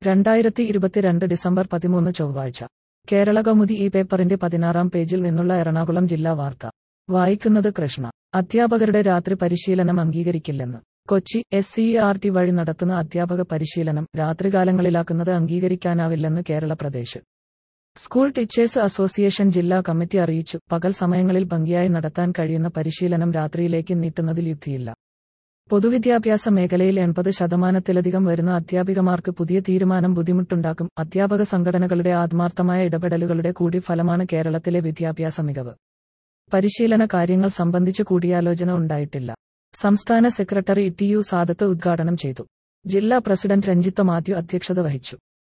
രണ്ടായിരത്തി ഇരുപത്തിരണ്ട് ഡിസംബർ പതിമൂന്ന് ചൊവ്വാഴ്ച കേരള കൗമുദി ഈ പേപ്പറിന്റെ പതിനാറാം പേജിൽ നിന്നുള്ള എറണാകുളം ജില്ലാ വാർത്ത വായിക്കുന്നത് കൃഷ്ണ അധ്യാപകരുടെ രാത്രി പരിശീലനം അംഗീകരിക്കില്ലെന്ന് Kochi S C R T വഴി നടത്തുന്ന അധ്യാപക പരിശീലനം രാത്രികാലങ്ങളിലാക്കുന്നത് അംഗീകരിക്കാനാവില്ലെന്ന് Kerala Pradesh school teachers association ജില്ലാ കമ്മിറ്റി അറിയിച്ചു പകൽ സമയങ്ങളിൽ ഭംഗിയായി നടത്താൻ കഴിയുന്ന പരിശീലനം രാത്രിയിലേക്ക് നീട്ടുന്നതിൽ യുക്തിയില്ല പൊതുവിദ്യാഭ്യാസ മേഖലയിൽ എൺപത് ശതമാനത്തിലധികം വരുന്ന അധ്യാപികമാർക്ക് പുതിയ തീരുമാനം ബുദ്ധിമുട്ടുണ്ടാക്കും അധ്യാപക സംഘടനകളുടെ ആത്മാർത്ഥമായ ഇടപെടലുകളുടെ കൂടി ഫലമാണ് കേരളത്തിലെ വിദ്യാഭ്യാസ മികവ് പരിശീലന കാര്യങ്ങൾ സംബന്ധിച്ച് കൂടിയാലോചന ഉണ്ടായിട്ടില്ല സംസ്ഥാന സെക്രട്ടറി ടി യു സാദത്ത് ഉദ്ഘാടനം ചെയ്തു ജില്ലാ പ്രസിഡന്റ് രഞ്ജിത്ത മാത്യു അധ്യക്ഷത വഹിച്ചു